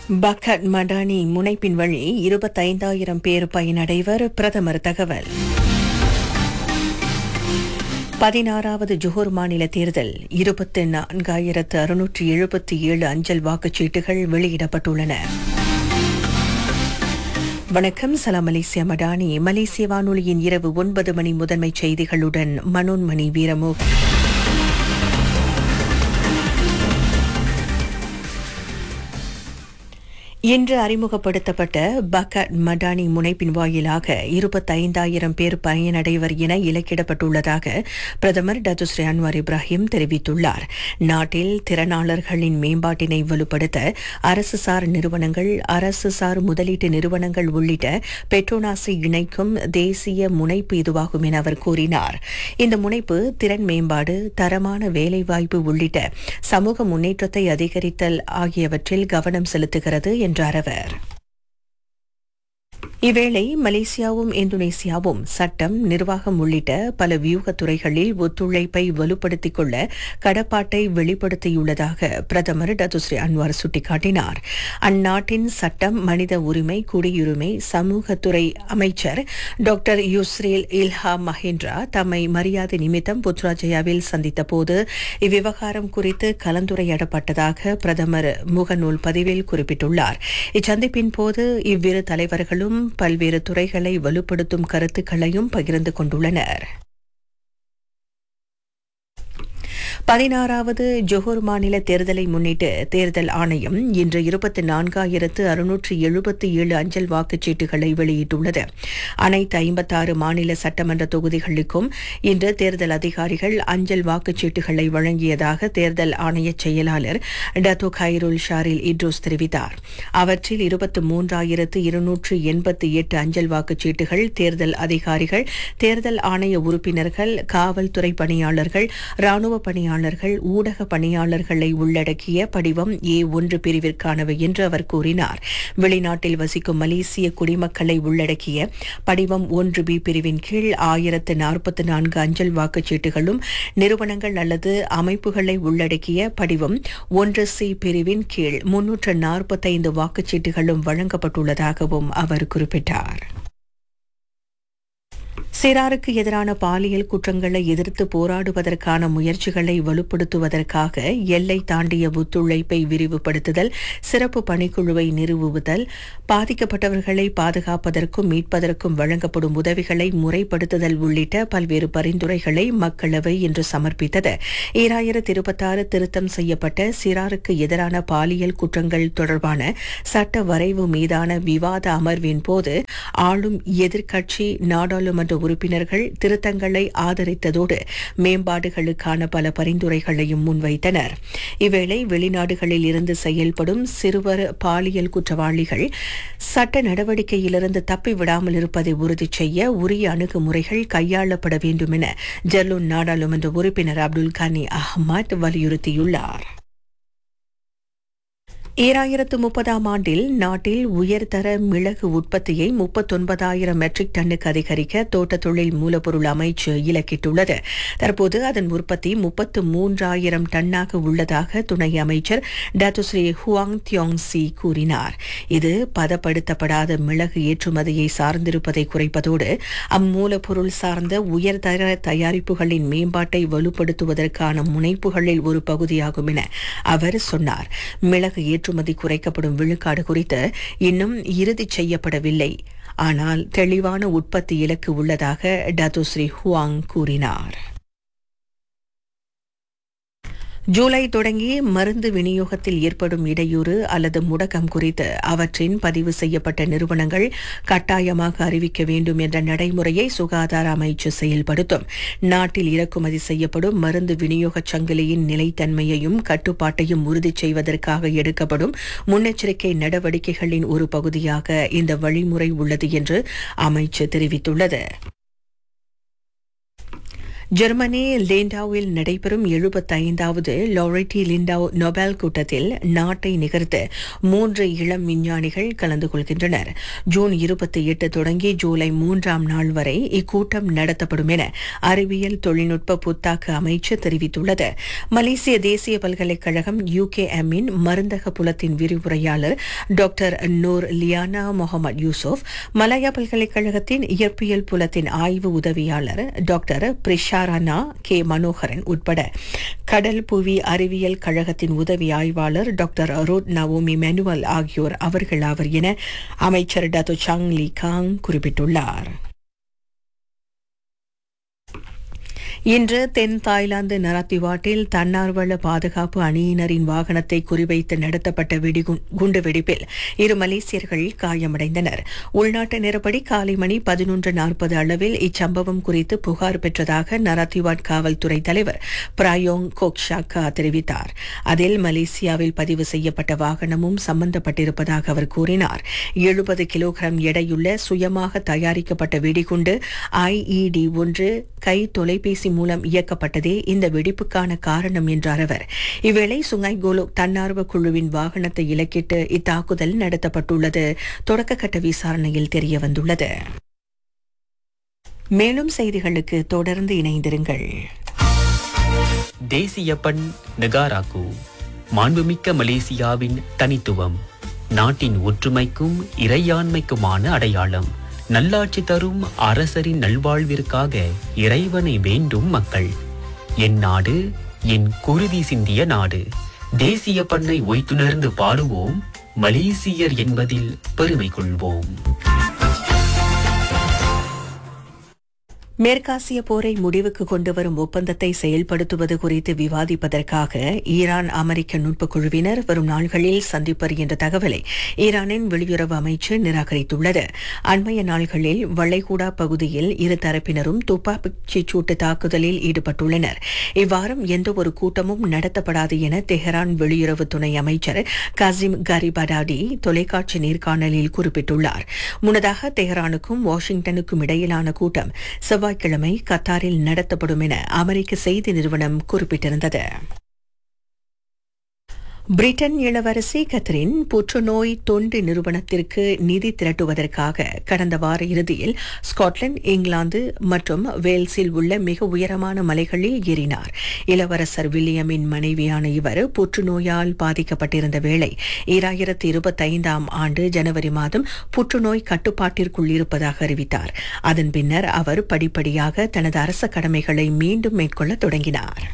bucket Madani முனைப்பின் வழி இருபத்தைந்தாயிரம் பேர் பயனடைவர் பிரதமர் தகவல் பதினாறாவது ஜோஹர் மாநில தேர்தல் இருபத்தி நான்காயிரத்து அறுநூற்று எழுபத்தி ஏழு அஞ்சல் வாக்குச்சீட்டுகள் வெளியிடப்பட்டுள்ளன வணக்கம் சலாம் மலேசியா மடானி மலேசிய வானொலியின் இரவு ஒன்பது மணி முதன்மை செய்திகளுடன் மனோன்மணி வீரமுக இன்று அறிமுகப்படுத்தப்பட்ட பக்கட் மடானி முனைப்பின் வாயிலாக இருபத்தைந்தாயிரம் பேர் பயனடைவர் என இலக்கிடப்பட்டுள்ளதாக பிரதமர் டத்துஸ்ரீ அன்வார் இப்ராஹிம் தெரிவித்துள்ளார் நாட்டில் திறனாளர்களின் மேம்பாட்டினை வலுப்படுத்த அரசு சார் நிறுவனங்கள் அரசு சார் முதலீட்டு நிறுவனங்கள் உள்ளிட்ட பெட்ரோனாஸை இணைக்கும் தேசிய முனைப்பு இதுவாகும் என அவர் கூறினார் இந்த முனைப்பு திறன் மேம்பாடு தரமான வேலைவாய்ப்பு உள்ளிட்ட சமூக முன்னேற்றத்தை அதிகரித்தல் ஆகியவற்றில் கவனம் செலுத்துகிறது என்றார் அவர் இவ்வேளை மலேசியாவும் இந்தோனேசியாவும் சட்டம் நிர்வாகம் உள்ளிட்ட பல வியூகத் துறைகளில் ஒத்துழைப்பை வலுப்படுத்திக் கொள்ள கடப்பாட்டை வெளிப்படுத்தியுள்ளதாக பிரதமர் டத்துஸ்ரீ அன்வார் சுட்டிக்காட்டினார் அந்நாட்டின் சட்டம் மனித உரிமை குடியுரிமை சமூகத்துறை அமைச்சர் டாக்டர் யுஸ்ரேல் இல்ஹா மஹிந்திரா தம்மை மரியாதை நிமித்தம் புத்ராஜயாவில் சந்தித்த போது இவ்விவகாரம் குறித்து கலந்துரையாடப்பட்டதாக பிரதமர் முகநூல் பதிவில் குறிப்பிட்டுள்ளார் இச்சந்திப்பின் போது இவ்விரு தலைவர்களும் பல்வேறு துறைகளை வலுப்படுத்தும் கருத்துக்களையும் பகிர்ந்து கொண்டுள்ளனர் பதினாறாவது ஜொஹூர் மாநில தேர்தலை முன்னிட்டு தேர்தல் ஆணையம் இன்று இருபத்தி நான்காயிரத்து அறுநூற்று எழுபத்தி ஏழு அஞ்சல் வாக்குச்சீட்டுகளை வெளியிட்டுள்ளது அனைத்து ஐம்பத்தாறு மாநில சட்டமன்ற தொகுதிகளுக்கும் இன்று தேர்தல் அதிகாரிகள் அஞ்சல் வாக்குச்சீட்டுகளை வழங்கியதாக தேர்தல் ஆணைய செயலாளர் டத்தோ கைருல் ஷாரில் இட்ரோஸ் தெரிவித்தார் அவற்றில் இருபத்தி மூன்றாயிரத்து இருநூற்று எண்பத்தி எட்டு அஞ்சல் வாக்குச்சீட்டுகள் தேர்தல் அதிகாரிகள் தேர்தல் ஆணைய உறுப்பினர்கள் காவல்துறை பணியாளர்கள் ராணுவ பணியாளர்கள் ஊடக பணியாளர்களை உள்ளடக்கிய படிவம் ஏ ஒன்று பிரிவிற்கானவை என்று அவர் கூறினார் வெளிநாட்டில் வசிக்கும் மலேசிய குடிமக்களை உள்ளடக்கிய படிவம் ஒன்று பி பிரிவின் கீழ் ஆயிரத்து நாற்பத்தி நான்கு அஞ்சல் வாக்குச்சீட்டுகளும் நிறுவனங்கள் அல்லது அமைப்புகளை உள்ளடக்கிய படிவம் ஒன்று சி பிரிவின் கீழ் முன்னூற்று நாற்பத்தைந்து வாக்குச்சீட்டுகளும் வழங்கப்பட்டுள்ளதாகவும் அவர் குறிப்பிட்டார் சிறாருக்கு எதிரான பாலியல் குற்றங்களை எதிர்த்து போராடுவதற்கான முயற்சிகளை வலுப்படுத்துவதற்காக எல்லை தாண்டிய ஒத்துழைப்பை விரிவுபடுத்துதல் சிறப்பு பணிக்குழுவை நிறுவுதல் பாதிக்கப்பட்டவர்களை பாதுகாப்பதற்கும் மீட்பதற்கும் வழங்கப்படும் உதவிகளை முறைப்படுத்துதல் உள்ளிட்ட பல்வேறு பரிந்துரைகளை மக்களவை இன்று சமர்ப்பித்தது ஈராயிரத்தி இருபத்தாறு திருத்தம் செய்யப்பட்ட சிறாருக்கு எதிரான பாலியல் குற்றங்கள் தொடர்பான சட்ட வரைவு மீதான விவாத அமர்வின் போது ஆளும் எதிர்க்கட்சி நாடாளுமன்ற உறுப்பினர்கள் திருத்தங்களை ஆதரித்ததோடு மேம்பாடுகளுக்கான பல பரிந்துரைகளையும் முன்வைத்தனர் இவ்வேளை வெளிநாடுகளில் இருந்து செயல்படும் சிறுவர் பாலியல் குற்றவாளிகள் சட்ட நடவடிக்கையிலிருந்து தப்பிவிடாமல் இருப்பதை உறுதி செய்ய உரிய அணுகுமுறைகள் கையாளப்பட வேண்டும் என ஜெர்லூன் நாடாளுமன்ற உறுப்பினர் அப்துல் கனி அஹ்மத் வலியுறுத்தியுள்ளார் ஈராயிரத்து முப்பதாம் ஆண்டில் நாட்டில் உயர்தர மிளகு உற்பத்தியை முப்பத்தொன்பதாயிரம் மெட்ரிக் டன்னுக்கு அதிகரிக்க தோட்ட தொழில் மூலப்பொருள் அமைச்சு இலக்கிட்டுள்ளது தற்போது அதன் உற்பத்தி முப்பத்து மூன்றாயிரம் டன்னாக உள்ளதாக துணை அமைச்சர் டாத்துஸ்ரீ ஹுவாங் தியோங் சி கூறினார் இது பதப்படுத்தப்படாத மிளகு ஏற்றுமதியை சார்ந்திருப்பதை குறைப்பதோடு அம்மூலப்பொருள் சார்ந்த உயர்தர தயாரிப்புகளின் மேம்பாட்டை வலுப்படுத்துவதற்கான முனைப்புகளில் ஒரு பகுதியாகும் என அவர் சொன்னார் மிளகு ஏற்றுமதி குறைக்கப்படும் விழுக்காடு குறித்து இன்னும் இறுதி செய்யப்படவில்லை ஆனால் தெளிவான உற்பத்தி இலக்கு உள்ளதாக டத்துஸ்ரீ ஹுவாங் கூறினார் ஜூலை தொடங்கி மருந்து விநியோகத்தில் ஏற்படும் இடையூறு அல்லது முடக்கம் குறித்து அவற்றின் பதிவு செய்யப்பட்ட நிறுவனங்கள் கட்டாயமாக அறிவிக்க வேண்டும் என்ற நடைமுறையை சுகாதார அமைச்சு செயல்படுத்தும் நாட்டில் இறக்குமதி செய்யப்படும் மருந்து விநியோகச் சங்கிலியின் நிலைத்தன்மையையும் கட்டுப்பாட்டையும் உறுதி செய்வதற்காக எடுக்கப்படும் முன்னெச்சரிக்கை நடவடிக்கைகளின் ஒரு பகுதியாக இந்த வழிமுறை உள்ளது என்று அமைச்சு தெரிவித்துள்ளது ஜெர்மனி லிண்டாவில் நடைபெறும் எழுபத்தைந்தாவது லாரெட்டி லிண்டாவ் நொபேல் கூட்டத்தில் நாட்டை நிகர்த்த மூன்று இளம் விஞ்ஞானிகள் கலந்து கொள்கின்றனர் ஜூன் இருபத்தி எட்டு தொடங்கி ஜூலை மூன்றாம் நாள் வரை இக்கூட்டம் நடத்தப்படும் என அறிவியல் தொழில்நுட்ப புத்தாக்க அமைச்சு தெரிவித்துள்ளது மலேசிய தேசிய பல்கலைக்கழகம் யூகேஎம்மின் மருந்தக புலத்தின் விரிவுரையாளர் doctor Noor Liyana Mohamed Yusuf Malaya பல்கலைக்கழகத்தின் இயற்பியல் புலத்தின் ஆய்வு உதவியாளர் டாக்டர் பிரிஷாரானா கே மனோகரன் உட்பட கடல் புவி அறிவியல் கழகத்தின் உதவி ஆய்வாளர் டாக்டர் ரோட் நவோமி மெனுவல் ஆகியோர் அவர்கள் அவர் என அமைச்சர் டாக்டர் சாங் லீ காங் குறிப்பிட்டுள்ளார் இன்று தென் தாய்லாந்து நராத்திவாட்டில் தன்னார்வல பாதுகாப்பு அணியினரின் வாகனத்தை குறிவைத்து நடத்தப்பட்ட வெடிகு- குண்டுவெடிப்பில் இரு மலேசியர்கள் காயமடைந்தனர் உள்நாட்டு நேரப்படி காலை மணி பதினொன்று நாற்பது அளவில் இச்சம்பவம் குறித்து புகார் பெற்றதாக நராத்திவாட் காவல்துறை தலைவர் பிராயோங் கோக்ஷாக்கா தெரிவித்தார் அதில் மலேசியாவில் பதிவு செய்யப்பட்ட வாகனமும் சம்பந்தப்பட்டிருப்பதாக அவர் கூறினார் எழுபது கிலோகிராம் எடையுள்ள சுயமாக தயாரிக்கப்பட்ட வெடிகுண்டு ஐஇடி ஒன்று கை தொலைபேசி மூலம் இயக்கப்பட்டதே இந்த வெடிப்புக்கான காரணம் என்றார் அவர் இவ்வேளை சுங்காய் கோலோக் தன்னார்வ குழுவின் வாகனத்தை இலக்கிட்டு இத்தாக்குதல் நடத்தப்பட்டுள்ளது தொடக்கக்கட்ட விசாரணையில் தெரிய வந்துள்ளது மேலும் செய்திகளுக்கு தொடர்ந்து இணைந்திருங்கள் தேசிய பண் நெகாராக்கு மாண்புமிக்க மலேசியாவின் தனித்துவம் நாட்டின் ஒற்றுமைக்கும் இறையாண்மைக்குமான அடையாளம் நல்லாட்சி தரும் அரசரின் நல்வாழ்விற்காக இறைவனை வேண்டும் மக்கள் என் நாடு என் குருதி சிந்திய நாடு தேசிய பண்ணை ஒய்த்துணர்ந்து பாடுவோம் மலேசியர் என்பதில் பெருமை கொள்வோம் மேற்காசிய போரை முடிவுக்கு கொண்டுவரும் ஒப்பந்தத்தை செயல்படுத்துவது குறித்து விவாதிப்பதற்காக ஈரான் அமெரிக்க நுட்ப குழுவினர் வரும் நாள்களில் சந்திப்பர் என்ற தகவலை ஈரானின் வெளியுறவு அமைச்சு நிராகரித்துள்ளது அண்மைய நாள்களில் வளைகுடா பகுதியில் இரு தரப்பினரும் துப்பாக்கி சூட்டு தாக்குதலில் ஈடுபட்டுள்ளனர் இவ்வாரம் எந்த ஒரு கூட்டமும் நடத்தப்படாது என தெஹரான் வெளியுறவு துணை அமைச்சர் காசிம் கரிபடாடி தொலைக்காட்சி நேர்காணலில் குறிப்பிட்டுள்ளார் முன்னதாக தெஹரானுக்கும் வாஷிங்டனுக்கும் இடையிலான கூட்டம் செவ்வாய்க்கிழமை கத்தாரில் நடத்தப்படும் என அமெரிக்க செய்தி நிறுவனம் குறிப்பிட்டிருந்தது பிரிட்டன் இளவரசி கத்ரின் புற்றுநோய் தொண்டு நிறுவனத்திற்கு நிதி திரட்டுவதற்காக கடந்த வார இறுதியில் ஸ்காட்லாந்து இங்கிலாந்து மற்றும் வேல்ஸில் உள்ள மிக உயரமான மலைகளில் ஏறினார் இளவரசர் வில்லியமின் மனைவியான இவர் புற்றுநோயால் பாதிக்கப்பட்டிருந்த வேளை ஈராயிரத்தி இருபத்தைந்தாம் ஆண்டு ஜனவரி மாதம் புற்றுநோய் கட்டுப்பாட்டிற்குள் இருப்பதாக அறிவித்தார் அதன் பின்னர் அவர் படிப்படியாக தனது அரச கடமைகளை மீண்டும் மேற்கொள்ள தொடங்கினார்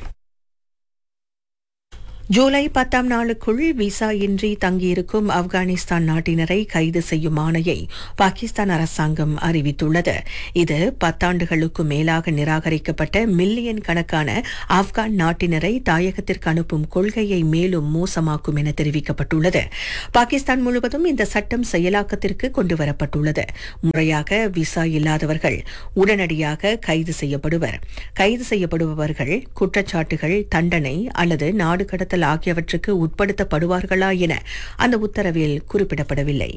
ஜூலை பத்தாம் நாளுக்குள் விசா இன்றி தங்கியிருக்கும் ஆப்கானிஸ்தான் நாட்டினரை கைது செய்யும் ஆணையை பாகிஸ்தான் அரசாங்கம் அறிவித்துள்ளது இது பத்தாண்டுகளுக்கு மேலாக நிராகரிக்கப்பட்ட மில்லியன் கணக்கான ஆப்கான் நாட்டினரை தாயகத்திற்கு அனுப்பும் கொள்கையை மேலும் மோசமாக்கும் என தெரிவிக்கப்பட்டுள்ளது பாகிஸ்தான் முழுவதும் இந்த சட்டம் செயலாக்கத்திற்கு கொண்டுவரப்பட்டுள்ளது முறையாக விசா இல்லாதவர்கள் உடனடியாக கைது செய்யப்படுவர் கைது செய்யப்படுபவர்கள் குற்றச்சாட்டுகள் தண்டனை அல்லது நாடு கடத்தல் ஆகியவற்றுக்கு உட்படுத்தப்படுவார்களா என அந்த உத்தரவில் குறிப்பிடப்படவில்லை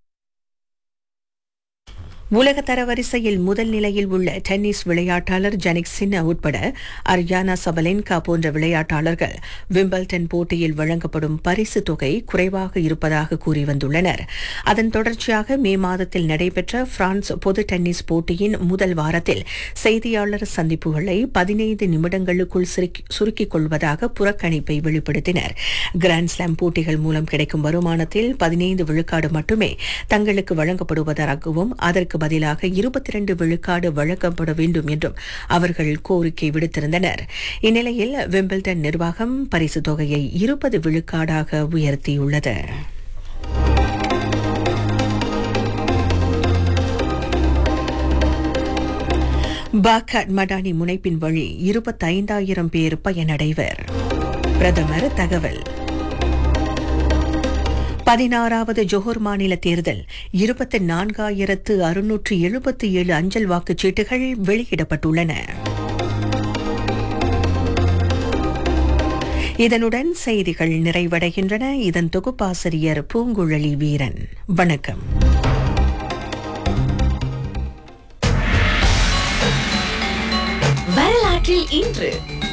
உலக தரவரிசையில் முதல் நிலையில் உள்ள டென்னிஸ் விளையாட்டாளர் ஜனிக் சின்ன உட்பட அர்யானா சபலென்கா போன்ற விளையாட்டாளர்கள் விம்பிள்டன் போட்டியில் வழங்கப்படும் பரிசு தொகை குறைவாக இருப்பதாக கூறி வந்துள்ளனர் அதன் தொடர்ச்சியாக மே மாதத்தில் நடைபெற்ற பிரான்ஸ் பொது டென்னிஸ் போட்டியின் முதல் வாரத்தில் செய்தியாளர் சந்திப்புகளை பதினைந்து நிமிடங்களுக்குள் சுருக்கி- சுருக்கிக் கொள்வதாக புறக்கணிப்பை வெளிப்படுத்தினர் கிராண்ட்ஸ்லாம் போட்டிகள் மூலம் கிடைக்கும் வருமானத்தில் பதினைந்து விழுக்காடு மட்டுமே தங்களுக்கு வழங்கப்படுவதாகவும் அதற்கு பதிலாக இருபத்தி இரண்டு விழுக்காடு வழங்கப்பட வேண்டும் என்றும் அவர்கள் கோரிக்கை விடுத்திருந்தனர் இந்நிலையில் விம்பிள்டன் நிர்வாகம் பரிசு தொகையை இருபது விழுக்காடாக உயர்த்தியுள்ளது பாக்காட் மடானி முனைப்பின் வழி இருபத்தைந்தாயிரம் பேர் பயனடைவர் பிரதமர் தகவல் பதினாறாவது ஜோஹர் மாநில தேர்தல் இருபத்தி நான்காயிரத்து அறுநூற்று எழுபத்தி ஏழு அஞ்சல் வாக்குச்சீட்டுகள் வெளியிடப்பட்டுள்ளன இதனுடன் செய்திகள் நிறைவடைகின்றன இதன் தொகுப்பாசிரியர் பூங்குழலி வீரன் வணக்கம் வரலாற்றில் இன்று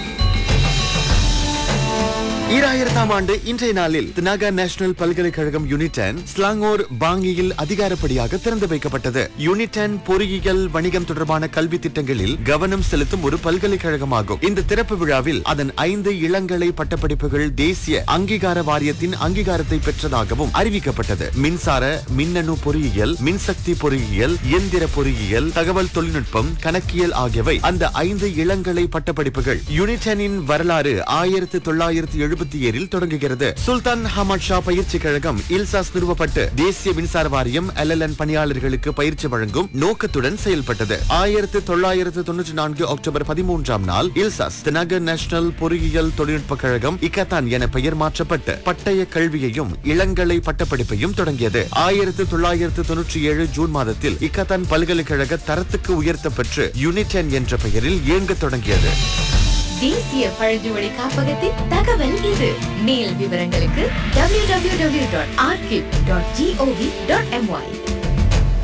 ஈராயிரத்தாம் ஆண்டு இன்றைய நாளில் தினாகா நேஷனல் பல்கலைக்கழகம் யூனிடன் ஸ்லாங்கோர் பாங்கியில் அதிகாரப்படியாக திறந்து வைக்கப்பட்டது யூனிடன் பொறியியல் வணிகம் தொடர்பான கல்வி திட்டங்களில் கவனம் செலுத்தும் ஒரு பல்கலைக்கழகமாகும் இந்த திறப்பு விழாவில் அதன் ஐந்து இளங்கலை பட்டப்படிப்புகள் தேசிய அங்கீகார வாரியத்தின் அங்கீகாரத்தை பெற்றதாகவும் அறிவிக்கப்பட்டது மின்சார மின்னணு பொறியியல் மின்சக்தி பொறியியல் இயந்திர பொறியியல் தகவல் தொழில்நுட்பம் கணக்கியல் ஆகியவை அந்த ஐந்து இளங்கலை பட்டப்படிப்புகள் யூனிடனின் வரலாறு ஆயிரத்து தொள்ளாயிரத்து எழுபத்தி ஏழில் தொடங்குகிறது சுல்தான் ஹமட் ஷா பயிற்சி கழகம் இல்சாஸ் நிறுவப்பட்டு தேசிய மின்சார வாரியம் எல்எல்என் பணியாளர்களுக்கு பயிற்சி வழங்கும் நோக்கத்துடன் செயல்பட்டது ஆயிரத்து தொள்ளாயிரத்து தொன்னூற்றி நான்கு அக்டோபர் பதிமூன்றாம் நாள் இல்சாஸ் தினகர் நேஷனல் பொறியியல் தொழில்நுட்ப கழகம் இக்கத்தான் என பெயர் மாற்றப்பட்டு பட்டய கல்வியையும் இளங்கலை பட்டப்படிப்பையும் தொடங்கியது ஆயிரத்து தொள்ளாயிரத்து தொன்னூற்றி ஏழு ஜூன் மாதத்தில் இக்கத்தான் பல்கலைக்கழக தரத்துக்கு உயர்த்தப்பெற்று யூனிடென் என்ற பெயரில் இயங்கத் தொடங்கியது தேசிய பழங்குடி காப்பகத்தின் தகவல் இது மேல் விவரங்களுக்கு www.archive.gov.my